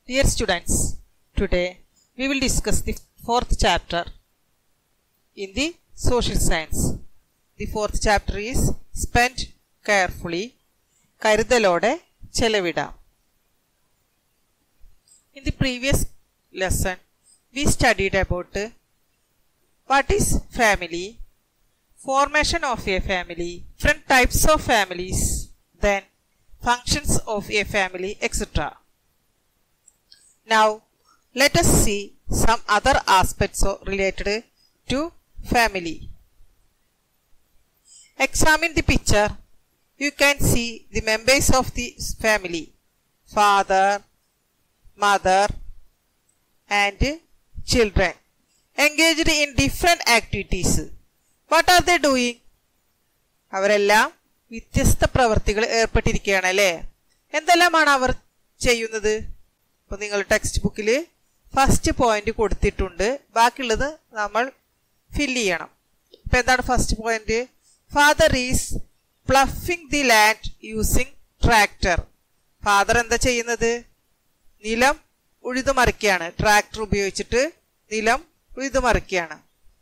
Dear students, today we will discuss the fourth chapter in the social science. The fourth chapter is spend carefully, കരുതലോടെ ചെലവിടാം In the previous lesson, we studied about uh, what is family, formation of a family, different types of families, then functions of a family, etc. Now, let us see some other aspects of- related to family. Examine the picture. You can see the members of the family father, mother, and children engaged in different activities. What are they doing? അവരെല്ലാം വ്യത്യസ്ത പ്രവർത്തികൾ ഏർപ്പെട്ടിരിക്കുകയാണ് അല്ലേ എന്തെല്ലാമാണ് അവർ ചെയ്യുന്നത് ഇപ്പൊ നിങ്ങൾ text ബുക്കിൽ first point കൊടുത്തിട്ടുണ്ട് ബാക്കിയുള്ളത് നമ്മൾ ഫില്ല് ചെയ്യണം ഇപ്പൊ എന്താണ് first point father is ploughing the land using tractor father എന്താ ചെയ്യുന്നത് നിലം ഉഴുതുമറിക്കുകയാണ് ട്രാക്ടർ ഉപയോഗിച്ചിട്ട് നിലം ഉഴുതുമറിക്കുകയാണ്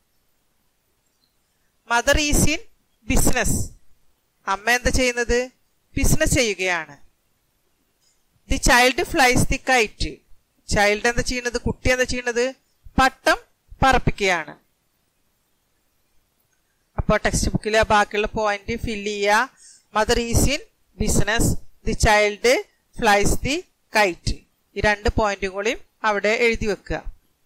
മദർ ഈസ് ഇൻ ബിസിനസ് അമ്മ എന്താ ചെയ്യുന്നത് ബിസിനസ് ചെയ്യുകയാണ് the child flies the kite child എന്താ ചെയ്യുന്നത് കുട്ടി എന്താ ചെയ്യുന്നത് പട്ടം പറപ്പിക്കുകയാണ് അപ്പോൾ ടെക്സ്റ്റ് ബുക്കിലെ ബാക്കിയുള്ള പോയിന്റ് ഫില്ല് ചെയ്യുക mother is in business the child flies the kite ഈ രണ്ട് പോയിന്റും കൂടിയും അവിടെ എഴുതി വെക്കുക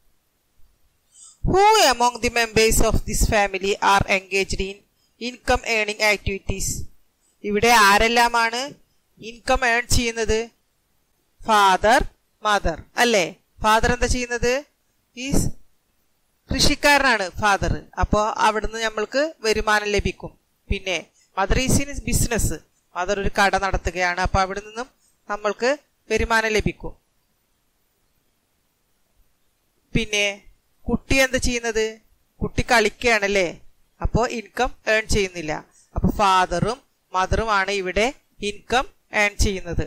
who among the members of this family are engaged in income earning activities ഇവിടെ ആരെല്ലാമാണ് ഇൻകം ഏൺ ചെയ്യുന്നത് ഫാദർ മദർ അല്ലേ ഫാദർ എന്താ ചെയ്യുന്നത് ഈസ് കൃഷിക്കാരനാണ് ഫാദർ അപ്പോൾ അവിടുന്ന് നമ്മൾക്ക് വരുമാനം ലഭിക്കും പിന്നെ mother is in business mother ഒരു കട നടത്തുകയാണ് അപ്പോൾ അവിടെ നിന്നും നമ്മൾക്ക് വരുമാനം ലഭിക്കും പിന്നെ കുട്ടി എന്താ ചെയ്യുന്നത് കുട്ടി കളിക്കുകയാണല്ലേ അപ്പോൾ ഇൻകം ഏൺ ചെയ്യുന്നില്ല അപ്പോൾ ഫാദറും മദറുമാണ് ഇവിടെ ഇൻകം ഏൺ ചെയ്യുന്നത്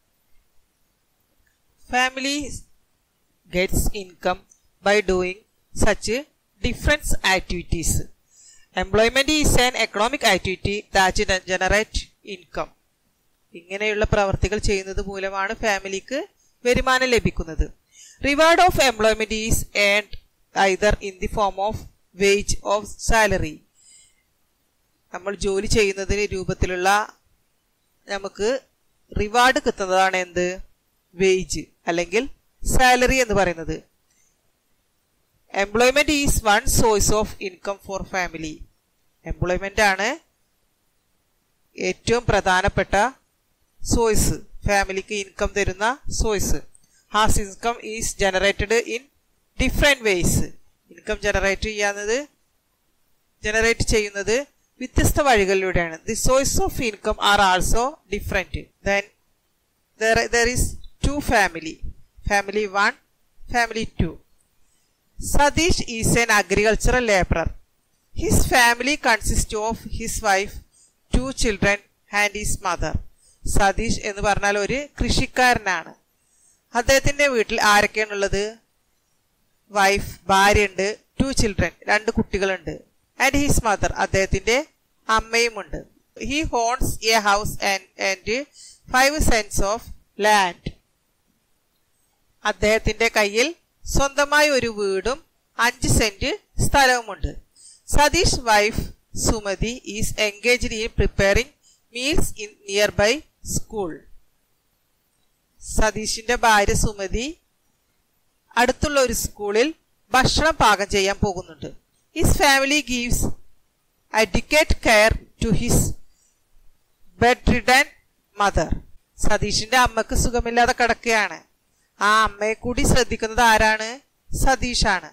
family gets income by doing such difference activities employment is an economic activity that generate income ഇങ്ങനെയുള്ള പ്രവർത്തികൾ ചെയ്യുന്നത് മൂലമാണ് ഫാമിലിക്ക് വരുമാനം ലഭിക്കുന്നത് reward of employment is earned either in the form of wage of salary നമ്മൾ ജോലി ചെയ്യുന്നതിന് രൂപത്തിലുള്ള നമുക്ക് റിവാർഡ് കിട്ടുന്നതാണ് എന്ത് വേജ് അല്ലെങ്കിൽ സാലറി എന്ന് പറയുന്നത് employment is one source of income for family employment ആണ് ഏറ്റവും പ്രധാനപ്പെട്ട സോഴ്സ് ഫാമിലിക്ക് ഇൻകം തരുന്ന source has income is generated in different ways income generate ചെയ്യാന്നത് ജനറേറ്റ് ചെയ്യുന്നത് വ്യത്യസ്ത വഴികളിലൂടെയാണ് the source of income are also different then there is two family family one family two Satish is an agricultural labourer his family consist of his wife two children and his mother Satish എന്ന് പറഞ്ഞാൽ ഒരു കൃഷിക്കാരനാണ് അദ്ദേഹത്തിന്റെ വീട്ടിൽ ആരൊക്കെയാണുള്ളത് wife ഭാര്യയുണ്ട് two children and കുട്ടികളുണ്ട് mother his മദർ അദ്ദേഹത്തിന്റെ അമ്മയുമുണ്ട് he owns a house and and five cents of land അദ്ദേഹത്തിന്റെ കയ്യിൽ സ്വന്തമായി ഒരു വീടും അഞ്ച് സെന്റ് സ്ഥലവുമുണ്ട് Satish wife Sumathi is engaged in preparing meals in nearby school സതീഷിന്റെ ഭാര്യ സുമതി അടുത്തുള്ള ഒരു സ്കൂളിൽ ഭക്ഷണം പാകം ചെയ്യാൻ പോകുന്നുണ്ട് his family gives adequate care to his bedridden mother സതീഷിന്റെ അമ്മക്ക് സുഖമില്ലാതെ കിടക്കുകയാണ് ആ അമ്മയെ കൂടി ശ്രദ്ധിക്കുന്നത് ആരാണ് സതീഷാണ്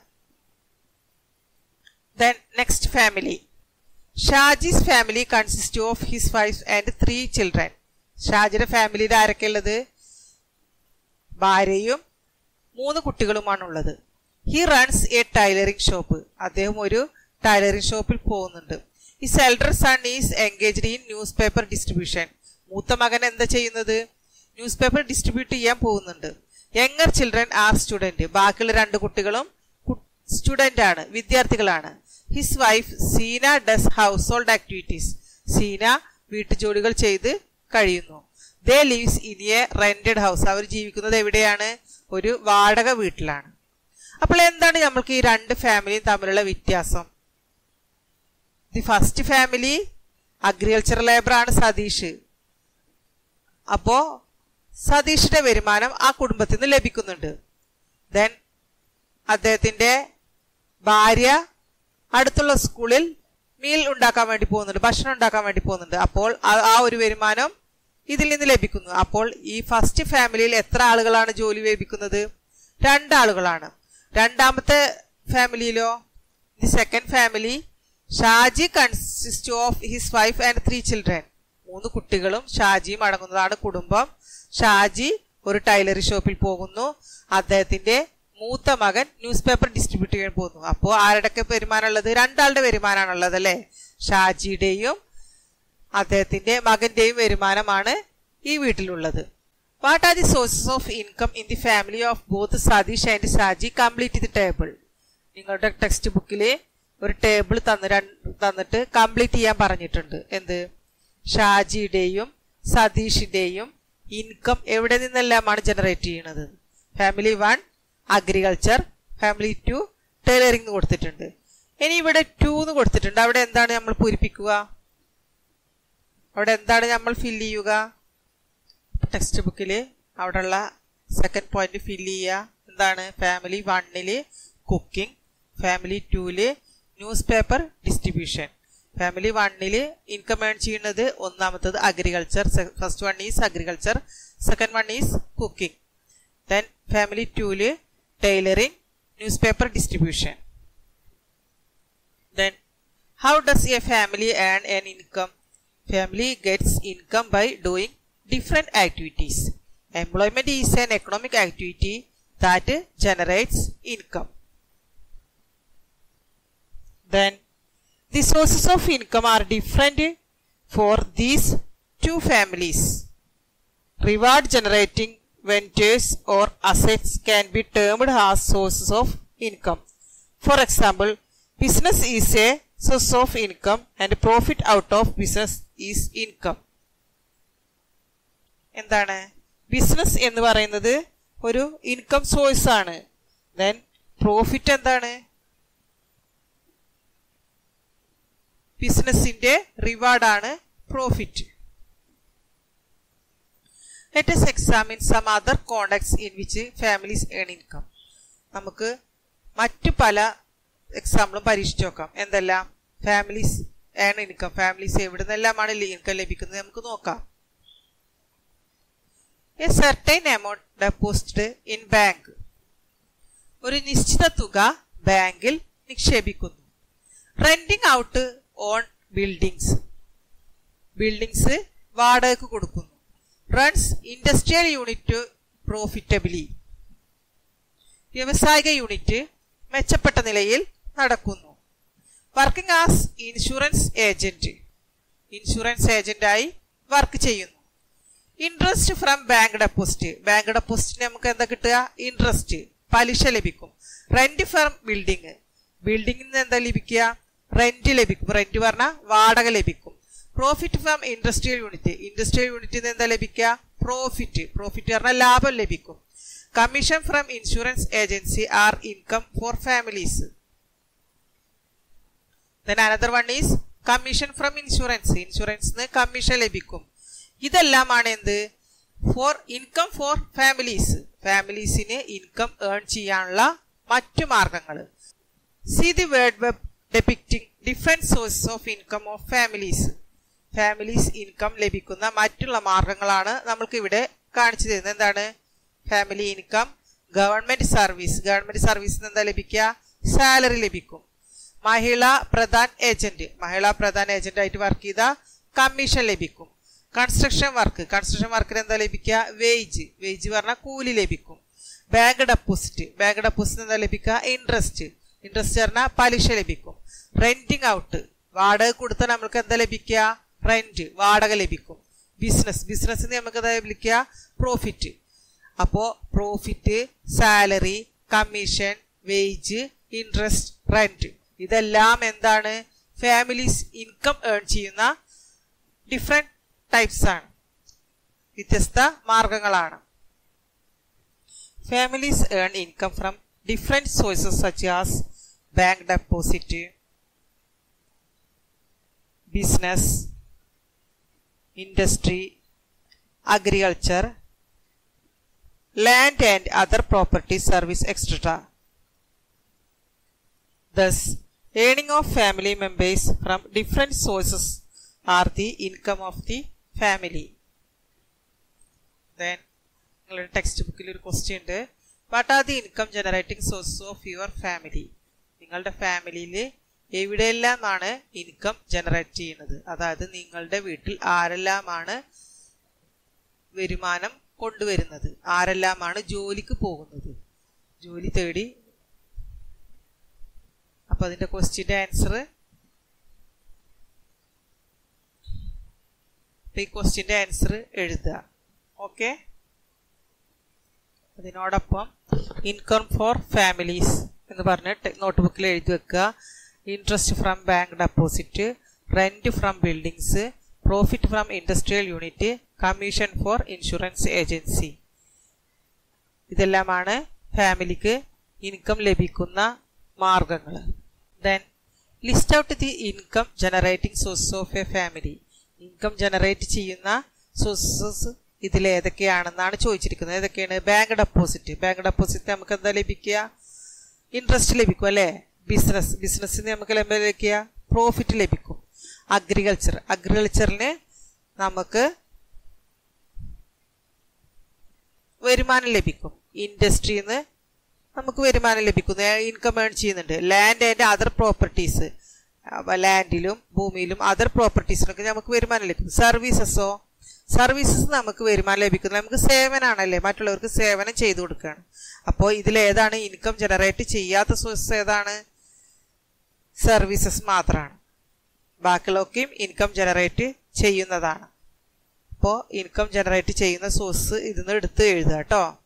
then next family Shaji's family consist of his wife and three children ഷാജിയുടെ ഫാമിലിയിൽ ആരൊക്കെ ഉള്ളത് ഭാര്യയും മൂന്ന് കുട്ടികളുമാണുള്ളത് he runs a tailoring shop അദ്ദേഹം ഒരു ടൈലറിംഗ് ഷോപ്പിൽ പോകുന്നുണ്ട് his elder son is engaged in newspaper distribution മൂത്ത മകൻ എന്താ ചെയ്യുന്നത് ന്യൂസ് പേപ്പർ ഡിസ്ട്രിബ്യൂട്ട് ചെയ്യാൻ പോകുന്നുണ്ട് യങ്ങർ ചിൽഡ്രൻ ആർ സ്റ്റുഡന്റ് ബാക്കിയുള്ള രണ്ട് കുട്ടികളും സ്റ്റുഡന്റ് ആണ് വിദ്യാർത്ഥികളാണ് his wife Seena does household activities Seena വീട്ടുജോലികൾ ചെയ്ത് കഴിയുന്നു they lives in a rented house അവർ ജീവിക്കുന്നത് എവിടെയാണ് ഒരു വാടക വീട്ടിലാണ് അപ്പോൾ എന്താണ് നമ്മൾക്ക് ഈ രണ്ട് ഫാമിലിയും തമ്മിലുള്ള വ്യത്യാസം the first family agriculture labour ആണ് സതീഷ് അപ്പോ സതീഷിന്റെ വരുമാനം ആ കുടുംബത്തിൽ നിന്ന് ലഭിക്കുന്നുണ്ട് ദെൻ അദ്ദേഹത്തിന്റെ ഭാര്യ അടുത്തുള്ള സ്കൂളിൽ മീൽ ഉണ്ടാക്കാൻ വേണ്ടി പോകുന്നുണ്ട് ഭക്ഷണം ഉണ്ടാക്കാൻ വേണ്ടി പോകുന്നുണ്ട് അപ്പോൾ ആ- ആ ഒരു വരുമാനം ഇതിൽ നിന്ന് ലഭിക്കുന്നു അപ്പോൾ ഈ ഫസ്റ്റ് ഫാമിലിയിൽ എത്ര ആളുകളാണ് ജോലി ലഭിക്കുന്നത് രണ്ടാളുകളാണ് രണ്ടാമത്തെ ഫാമിലിയിലോ the second family Shaji consist of his wife and three children മൂന്ന് കുട്ടികളും ഷാജിയും അടങ്ങുന്നതാണ് കുടുംബം ഷാജി ഒരു ടൈലറി ഷോപ്പിൽ പോകുന്നു അദ്ദേഹത്തിന്റെ മൂത്ത മകൻ ന്യൂസ് പേപ്പർ ഡിസ്ട്രിബ്യൂട്ട് ചെയ്യാൻ പോകുന്നു അപ്പോൾ ആരുടെയൊക്കെ വരുമാനമുള്ളത് രണ്ടാളുടെ വരുമാനമാണുള്ളത് അല്ലേ ഷാജിയുടെയും അദ്ദേഹത്തിന്റെ മകന്റെയും വരുമാനമാണ് ഈ വീട്ടിലുള്ളത് what are the sources of income in the family of both Satish and Shaji complete the table നിങ്ങളുടെ ടെക്സ്റ്റ് ബുക്കിൽ ഒരു ടേബിൾ തന്ന് രണ്ട് തന്നിട്ട് കംപ്ലീറ്റ് ചെയ്യാൻ പറഞ്ഞിട്ടുണ്ട് എന്ത് ഷാജിയുടെയും സതീഷിന്റെയും ഇൻകം എവിടെ നിന്നെല്ലാമാണ് ജനറേറ്റ് ചെയ്യുന്നത് family one agriculture family two tailoring കൊടുത്തിട്ടുണ്ട് ഇനി ഇവിടെ ടു എന്ന് കൊടുത്തിട്ടുണ്ട് അവിടെ എന്താണ് നമ്മൾ പൂരിപ്പിക്കുക അവിടെ എന്താണ് നമ്മൾ ഫില്ല് ചെയ്യുക ടെക്സ്റ്റ് ബുക്കിൽ അവിടെയുള്ള സെക്കൻഡ് പോയിന്റ് ഫില്ല് ചെയ്യുക എന്താണ് ഫാമിലി വണ്ണില് കുക്കിംഗ് ഫാമിലി ടൂല് ന്യൂസ് പേപ്പർ ഡിസ്ട്രിബ്യൂഷൻ ഫാമിലി വണ്ണില് ഇൻകം ഏൺ ചെയ്യുന്നത് ഒന്നാമത്തത് agriculture first one is agriculture second one is cooking then family ടൂല് tailoring newspaper distribution then how does a family earn an income family gets income by doing different activities employment is an economic activity that generates income then the sources of income are different for these two families reward generating ventures or assets can be termed as sources of income for example business is a source of income and profit out of business is income എന്താണ് business എന്ന് പറയുന്നത് ഒരു income source ആണ് then profit എന്താണ് ബിസിനസിന്റെ റിവാർഡാണ് profit let us examine some other contacts in which families earn income നമുക്ക് മറ്റു പല എക്സാമ്പിളും പരീക്ഷിച്ച് നോക്കാം എന്തെല്ലാം ഫാമിലീസ് ഏൺ ഇൻകം ഫാമിലീസ് എവിടെ നിന്നെല്ലാമാണ് ഇൻകം ലഭിക്കുന്നത് നമുക്ക് നോക്കാം a certain amount deposit in bank ഒരു നിശ്ചിത തുക ബാങ്കിൽ നിക്ഷേപിക്കുന്നു renting out on buildings buildings വാടകയ്ക്ക് കൊടുക്കുന്നു റൺസ് ഇൻഡസ്ട്രിയൽ യൂണിറ്റ് പ്രോഫിറ്റബിലി വ്യവസായിക യൂണിറ്റ് മെച്ചപ്പെട്ട നിലയിൽ നടക്കുന്നു working as insurance agent insurance ഏജന്റായി വർക്ക് ചെയ്യുന്നു interest from bank deposit bank ഡെപ്പോസിറ്റിന് നമുക്ക് എന്താ കിട്ടുക ഇൻട്രസ്റ്റ് പലിശ ലഭിക്കും റെന്റ് ഫ്രം ബിൽഡിംഗ് ബിൽഡിംഗിൽ നിന്ന് എന്താ ലഭിക്കുക റെന്റ് ലഭിക്കും റെന്റ് പറഞ്ഞാൽ വാടക ലഭിക്കും profit from industrial unit industrial യൂണിറ്റിൽ നിന്ന് എന്താ ലഭിക്കുക പ്രോഫിറ്റ് പ്രോഫിറ്റ് പറഞ്ഞാൽ ലാഭം ലഭിക്കും commission from insurance agency are income for families then another one is commission from insurance ഇൻഷുറൻസിന് കമ്മീഷൻ ലഭിക്കും ഇതെല്ലാമാണ് എന്ത് ഫോർ ഇൻകം ഫോർ ഫാമിലീസ് ഫാമിലീസിന് ഇൻകം ഏൺ ചെയ്യാനുള്ള മറ്റു മാർഗങ്ങൾ see the word web depicting different sources of income of families families income ലഭിക്കുന്ന മറ്റുള്ള മാർഗങ്ങളാണ് നമ്മൾക്ക് ഇവിടെ കാണിച്ചു തരുന്നത് എന്താണ് family income government service government സർവീസിന് എന്താ ലഭിക്കുക സാലറി ലഭിക്കും മഹിള പ്രധാൻ ഏജന്റ് മഹിളാ പ്രധാൻ ഏജന്റ് ആയിട്ട് വർക്ക് ചെയ്ത കമ്മീഷൻ ലഭിക്കും കൺസ്ട്രക്ഷൻ വർക്ക് കൺസ്ട്രക്ഷൻ വർക്കിന് എന്താ ലഭിക്കുക വേജ് വേജ് പറഞ്ഞാൽ കൂലി ലഭിക്കും ബാങ്ക് ഡെപ്പോസിറ്റ് ബാങ്ക് ഡെപ്പോസിറ്റ് എന്താ ലഭിക്കുക ഇൻട്രസ്റ്റ് ഇൻട്രസ്റ്റ് പറഞ്ഞാൽ പലിശ ലഭിക്കും റെന്റിങ് ഔട്ട് വാടക കൊടുത്താൽ നമുക്ക് എന്താ ലഭിക്കുക റെന്റ് വാടക ലഭിക്കും ബിസിനസ് ബിസിനസ്സിന് നമുക്ക് എന്താ ലഭിക്കുക പ്രോഫിറ്റ് അപ്പോൾ profit salary commission wage interest rent ഇതെല്ലാം എന്താണ് ഫാമിലീസ് ഇൻകം ഏൺ ചെയ്യുന്ന ഡിഫറെന്റ് ടൈപ്സ് ആണ് വ്യത്യസ്ത മാർഗങ്ങളാണ് families earn income from different sources such as bank deposit business industry agriculture, land and other property service etc. Thus, earning of family members from different sources are the income of the family. Then, നിങ്ങളുടെ text ബുക്കിൽ ഒരു question ഉണ്ട് what are the income generating sources of your family നിങ്ങളുടെ ഫാമിലിയിൽ എവിടെയെല്ലാമാണ് income generate ചെയ്യുന്നത് അതായത് നിങ്ങളുടെ വീട്ടിൽ ആരെല്ലാമാണ് വരുമാനം കൊണ്ടുവരുന്നത് ആരെല്ലാമാണ് ജോലിക്ക് പോകുന്നത് ജോലി തേടി അപ്പൊ അതിന്റെ ക്വസ്റ്റ്യന്റെ ആൻസർ ഈ ക്വസ്റ്റ്യന്റെ ആൻസർ എഴുതുക ഓക്കെ അതിനോടൊപ്പം ഇൻകം ഫോർ ഫാമിലീസ് എന്ന് പറഞ്ഞ് നോട്ട് ബുക്കിൽ എഴുതി വെക്കുക interest from bank deposit rent from buildings profit from industrial unit commission for insurance agency ഇതെല്ലാമാണ് ഫാമിലിക്ക് ഇൻകം ലഭിക്കുന്ന മാർഗങ്ങൾ then list out the income generating source of a family income generate ചെയ്യുന്ന സോഴ്സസ് ഇതിൽ ഏതൊക്കെയാണെന്നാണ് ചോദിച്ചിരിക്കുന്നത് ഏതൊക്കെയാണ് ബാങ്ക് ഡെപ്പോസിറ്റ് ബാങ്ക് ഡെപ്പോസിറ്റ് നമുക്ക് എന്താ ലഭിക്കുക ഇൻട്രസ്റ്റ് ലഭിക്കും അല്ലേ ബിസിനസ് ബിസിനസ്സിന് നമുക്ക് ലഭിക്കുക പ്രോഫിറ്റ് ലഭിക്കും അഗ്രികൾച്ചർ അഗ്രികൾച്ചറിന് നമുക്ക് വരുമാനം ലഭിക്കും ഇൻഡസ്ട്രിന്ന് നമുക്ക് വരുമാനം ലഭിക്കുന്നു ഇൻകം ഏൺ ചെയ്യുന്നുണ്ട് ലാൻഡ് ആൻഡ് അതർ പ്രോപ്പർട്ടീസ് ലാൻഡിലും ഭൂമിയിലും അതർ പ്രോപ്പർട്ടീസിലൊക്കെ നമുക്ക് വരുമാനം ലഭിക്കും സർവീസസോ സർവീസസ് നമുക്ക് വരുമാനം ലഭിക്കുന്നത് നമുക്ക് സേവനമാണല്ലേ മറ്റുള്ളവർക്ക് സേവനം ചെയ്തു കൊടുക്കുകയാണ് അപ്പോൾ ഇതിലേതാണ് ഇൻകം ജനറേറ്റ് ചെയ്യാത്ത സോഴ്സ് ഏതാണ് സർവീസസ് മാത്രമാണ് ബാക്കിയുള്ളതൊക്കെയും ഇൻകം ജനറേറ്റ് ചെയ്യുന്നതാണ് അപ്പോൾ ഇൻകം ജനറേറ്റ് ചെയ്യുന്ന സോഴ്സ് ഇതിന്ന് എടുത്ത് എഴുതുക കേട്ടോ